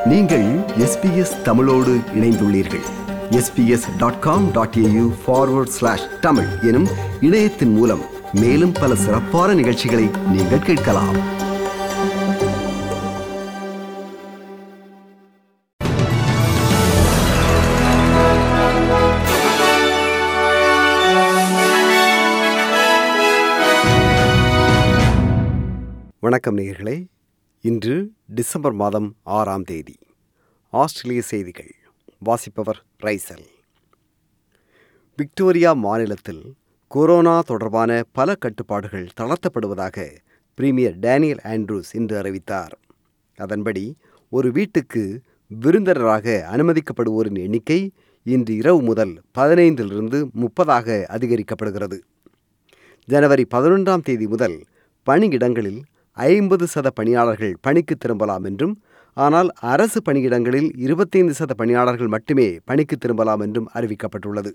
நீங்கள் எஸ்பிஎஸ் தமிழோடு இணைந்துள்ளீர்கள் SBS dot com dot AU forward slash Tamil எனும் இணையத்தின் மூலம் மேலும் பல சிறப்பான நிகழ்ச்சிகளை நீங்கள் கேட்கலாம் வணக்கம் நேயர்களே இன்று டிசம்பர் மாதம் ஆறாம் தேதி ஆஸ்திரேலிய செய்திகள் வாசிப்பவர் ரைசல் விக்டோரியா மாநிலத்தில் கொரோனா தொடர்பான பல கட்டுப்பாடுகள் தளர்த்தப்படுவதாக பிரீமியர் டேனியல் ஆண்ட்ரூஸ் இன்று அறிவித்தார் அதன்படி ஒரு வீட்டுக்கு விருந்தினராக அனுமதிக்கப்படுவோரின் எண்ணிக்கை இன்று இரவு முதல் பதினைந்திலிருந்து முப்பதாக அதிகரிக்கப்படுகிறது ஜனவரி பதினொன்றாம் தேதி முதல் பணியிடங்களில் ஐம்பது சத பணியாளர்கள் பணிக்கு திரும்பலாம் என்றும் ஆனால் அரசு பணியிடங்களில் இருபத்தைந்து சத பணியாளர்கள் மட்டுமே பணிக்கு திரும்பலாம் என்றும் அறிவிக்கப்பட்டுள்ளது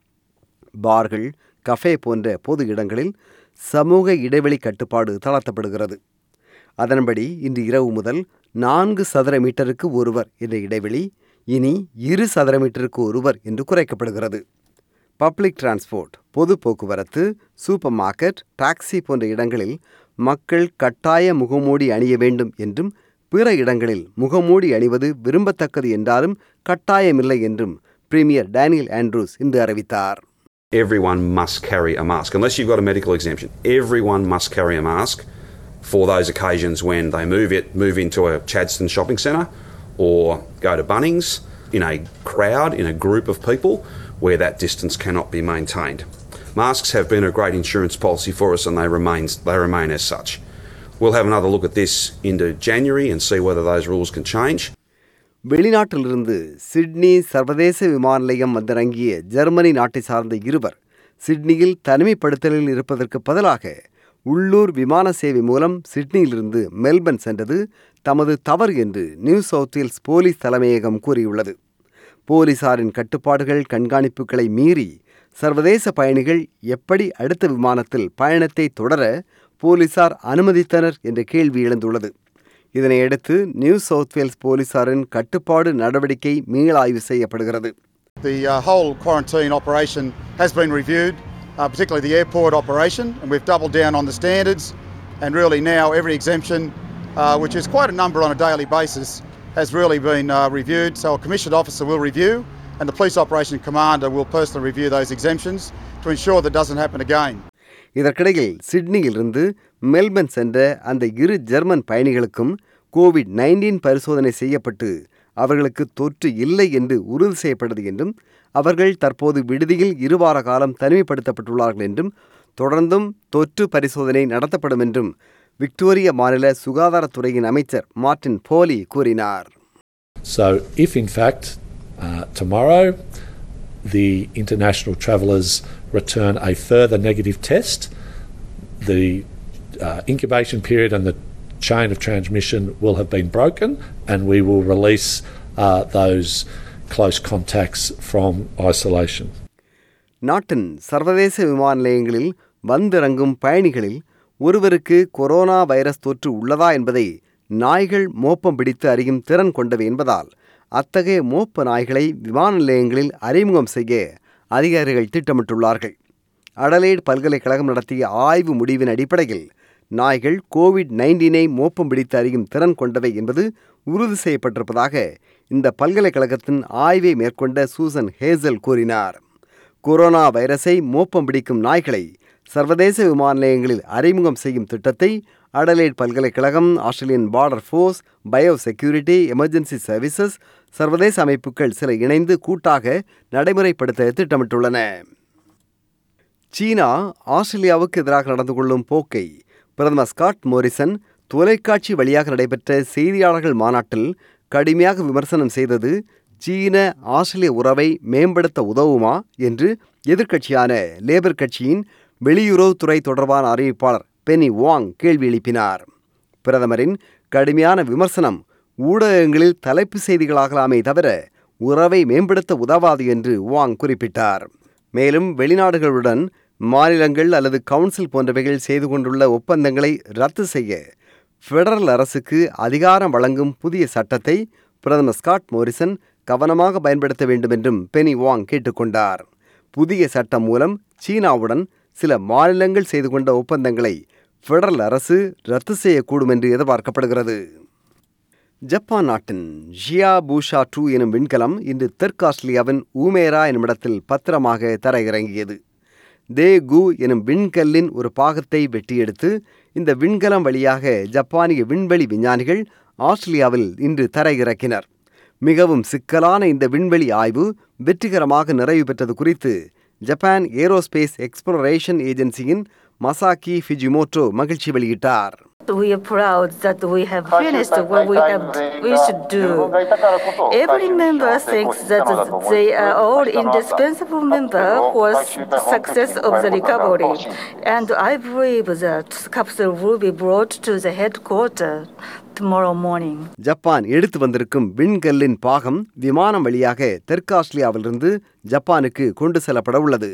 பார்கள் கஃபே போன்ற பொது இடங்களில் சமூக இடைவெளி கட்டுப்பாடு தளர்த்தப்படுகிறது அதன்படி இன்று இரவு முதல் நான்கு சதுர மீட்டருக்கு ஒருவர் என்ற இடைவெளி இனி இரு சதுர மீட்டருக்கு ஒருவர் என்று குறைக்கப்படுகிறது பப்ளிக் டிரான்ஸ்போர்ட் பொது போக்குவரத்து சூப்பர் மார்க்கெட் டாக்ஸி போன்ற இடங்களில் மக்கள் கட்டாய முகமூடி அணிய வேண்டும் என்றும் பிற இடங்களில் முகமூடி அணிவது விரும்பத்தக்கது என்றாலும் கட்டாயமில்லை என்றும் பிரீமியர் டேனியல் ஆண்ட்ரூஸ் இன்று அறிவித்தார் everyone must carry a mask. Unless you've got a medical exemption, everyone must carry a mask for those occasions when they move it, move into a Chadston shopping centre or go to Bunnings in a crowd, in a group of people where that distance cannot be maintained. Masks have been a great insurance policy for us and they remain, they remain as such. We'll have another look at this into January and see whether those rules can change. வெளிநாட்டிலிருந்து Sydney சர்வதேச விமான நிலையம் வந்திறங்கிய Germany நாட்டை சார்ந்த இருவர் சிட்னியில் தனிமைப்படுத்தலில் இருப்பதற்கு பதிலாக உள்ளூர் விமான சேவை மூலம் சிட்னியிலிருந்து மெல்பர்ன் சென்றது தமது தவறு என்று நியூ சவுத் வேல்ஸ் போலீஸ் தலைமையகம் கூறியுள்ளது போலீசாரின் கட்டுப்பாடுகள் கண்காணிப்புகளை மீறி சர்வதேச பயணிகள் எப்படி அடுத்த விமானத்தில் பயணத்தை தொடர போலீசார் அனுமதித்தனர் என்ற கேள்வி எழுந்துள்ளது இதனையடுத்து நியூ சவுத் வேல்ஸ் போலீசாரின் கட்டுப்பாடு நடவடிக்கை மீளாய்வு செய்யப்படுகிறது The uh, whole quarantine operation has been reviewed, uh, particularly the airport operation, and we've doubled down on the standards. And really now every exemption, uh, which is quite a number on a daily basis, has really been uh, reviewed. So a commissioned officer will review, and the police operation commander will personally review those exemptions to ensure that doesn't happen again. இதற்கிடையில் சிட்னியிலிருந்து Melbourne சென்ற அந்த இரு German பயணிகளுக்கும் Covid nineteen பரிசோதனை செய்யப்பட்டு அவர்களுக்கு தொற்று இல்லை என்று உறுதி செய்யப்பட்டது என்றும் அவர்கள் தற்போது விடுதியில் இருவார காலம் தனிமைப்படுத்தப்பட்டுள்ளார்கள் என்றும் தொடர்ந்தும் தொற்று பரிசோதனை நடத்தப்படும் என்றும் விக்டோரிய மாநில சுகாதாரத்துறையின் அமைச்சர் மார்டின் போலி கூறினார் So, if in fact uh, tomorrow the international travellers return a further negative test, the uh, incubation period and the chain of transmission will have been broken, and we will release uh, those close contacts from isolation. நாட்டின் சர்வதேச விமான நிலையங்களில் வந்திறங்கும் பயணிகளில் ஒருவருக்கு corona virus தொற்று உள்ளதா என்பதை நாய்கள் மோப்பம் பிடித்து அறியும் திறன் கொண்டவை என்பதால் அத்தகைய மோப்ப நாய்களை விமான நிலையங்களில் அறிமுகம் செய்ய அதிகாரிகள் திட்டமிட்டுள்ளார்கள் அடலேட் பல்கலைக்கழகம் நடத்திய ஆய்வு முடிவின் அடிப்படையில் நாய்கள் கோவிட் நைன்டீனை மோப்பம் பிடித்து அறியும் திறன் கொண்டவை என்பது உறுதி செய்யப்பட்டிருப்பதாக இந்த பல்கலைக்கழகத்தின் ஆய்வை மேற்கொண்ட சூசன் ஹேசல் கூறினார் கொரோனா வைரஸை மோப்பம் பிடிக்கும் நாய்களை சர்வதேச விமான நிலையங்களில் அறிமுகம் செய்யும் திட்டத்தை அடலேட் பல்கலைக்கழகம் Australian border force biosecurity emergency services சர்வதேச அமைப்புகள் சில இணைந்து கூட்டாக நடைமுறைப்படுத்த திட்டமிட்டுள்ளன சீனா ஆஸ்திரேலியாவுக்கு எதிராக நடந்து கொள்ளும் போக்கை பிரதமர் ஸ்காட் மோரிசன் தொலைக்காட்சி வழியாக நடைபெற்ற செய்தியாளர்கள் மாநாட்டில் கடுமையாக விமர்சனம் செய்தது சீன ஆஸ்திரேலிய உறவை மேம்படுத்த உதவுமா என்று எதிர்க்கட்சியான லேபர் கட்சியின் வெளியுறவுத்துறை தொடர்பான அறிவிப்பாளர் பெனி வாங் கேள்வி எழுப்பினார் பிரதமரின் கடுமையான விமர்சனம் ஊடகங்களில் தலைப்பு செய்திகளாகலாமே தவிர உறவை மேம்படுத்த உதவாது என்று வாங் குறிப்பிட்டார் மேலும் வெளிநாடுகளுடன் மாநிலங்கள் அல்லது கவுன்சில் போன்றவைகள் செய்து கொண்டுள்ள ஒப்பந்தங்களை ரத்து செய்ய ஃபெடரல் அரசுக்கு அதிகாரம் வழங்கும் புதிய சட்டத்தை பிரதமர் ஸ்காட் மோரிசன் கவனமாக பயன்படுத்த வேண்டும் என்றும் பெனி வாங் கேட்டுக்கொண்டார் புதிய சட்டம் மூலம் சீனாவுடன் சில மாநிலங்கள் செய்து கொண்ட ஒப்பந்தங்களை ஃபெடரல் அரசு ரத்து செய்யக்கூடும் என்று எதிர்பார்க்கப்படுகிறது ஜப்பான் நாட்டின் ஜியா பூஷா டூ எனும் விண்கலம் இன்று தெற்கு ஆஸ்திரேலியாவின் ஊமேரா எனும் இடத்தில் பத்திரமாக தரையிறங்கியது தே கு எனும் விண்கல்லின் ஒரு பாகத்தை வெட்டி எடுத்து இந்த விண்கலம் வழியாக ஜப்பானிய விண்வெளி விஞ்ஞானிகள் ஆஸ்திரேலியாவில் இன்று தரையிறக்கினர் மிகவும் சிக்கலான இந்த விண்வெளி ஆய்வு வெற்றிகரமாக நிறைவு பெற்றது குறித்து ஜப்பான் ஏரோஸ்பேஸ் எக்ஸ்ப்ளோரேஷன் ஏஜென்சியின் மசாக்கி ஃபிஜிமோட்டோ மகிழ்ச்சி வெளியிட்டார் We are proud that we have finished what we have we should do. Every member thinks that they are all indispensable member for the success of the recovery, and I believe that capsule will be brought to the headquarters tomorrow morning. Japan எடுத்து வந்திருக்கும் விண்கல்லின் பாகம் விமானம் வழியாக தெற்கு ஆஸ்திரேலியாவிலிருந்து ஜப்பானுக்கு கொண்டு செல்லப்பட உள்ளது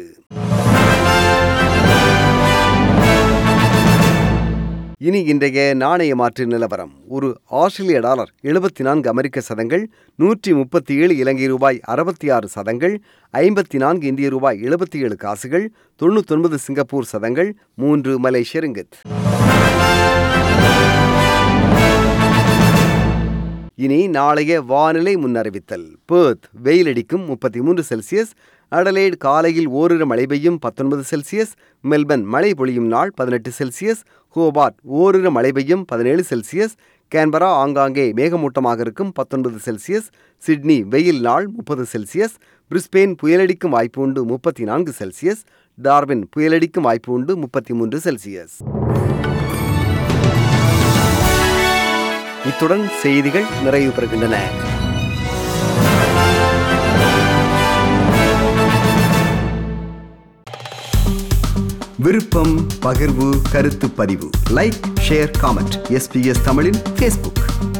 இனி இன்றைய நாணய மாற்று நிலவரம் ஒரு ஆஸ்திரேலிய டாலர் எழுபத்தி நான்கு அமெரிக்க சதங்கள் நூற்றி முப்பத்தி ஏழு இலங்கை ரூபாய் அறுபத்தி ஆறு சதங்கள் ஐம்பத்தி நான்கு இந்திய ரூபாய் எழுபத்தி ஏழு காசுகள் தொண்ணூத்தொன்பது சிங்கப்பூர் சதங்கள் மூன்று மலேசிய ரிங்கித் இனி நாளைய வானிலை முன்னறிவித்தல் பேர்த் வெயிலடிக்கும் முப்பத்தி மூன்று செல்சியஸ் அடலேட் காலையில் ஓரிரு மழை பெய்யும் பத்தொன்பது செல்சியஸ் மெல்பர்ன் மழை பொழியும் நாள் பதினெட்டு செல்சியஸ் ஹோபார்ட் ஓரிரு மழை பெய்யும் பதினேழு செல்சியஸ் கேன்பரா ஆங்காங்கே மேகமூட்டமாக இருக்கும் பத்தொன்பது செல்சியஸ் சிட்னி வெயில் நாள் முப்பது செல்சியஸ் பிரிஸ்பெயின் புயலடிக்கும் வாய்ப்பு உண்டு முப்பத்தி நான்கு செல்சியஸ் டார்வின் புயலடிக்கும் வாய்ப்பு உண்டு முப்பத்தி மூன்று செல்சியஸ் இத்துடன் செய்திகள் நிறைவு பெறுகின்றன விருப்பம் பகிர்வு கருத்து பதிவு லைக் ஷேர் காமெண்ட் எஸ்பிஎஸ் தமிழின் ஃபேஸ்புக்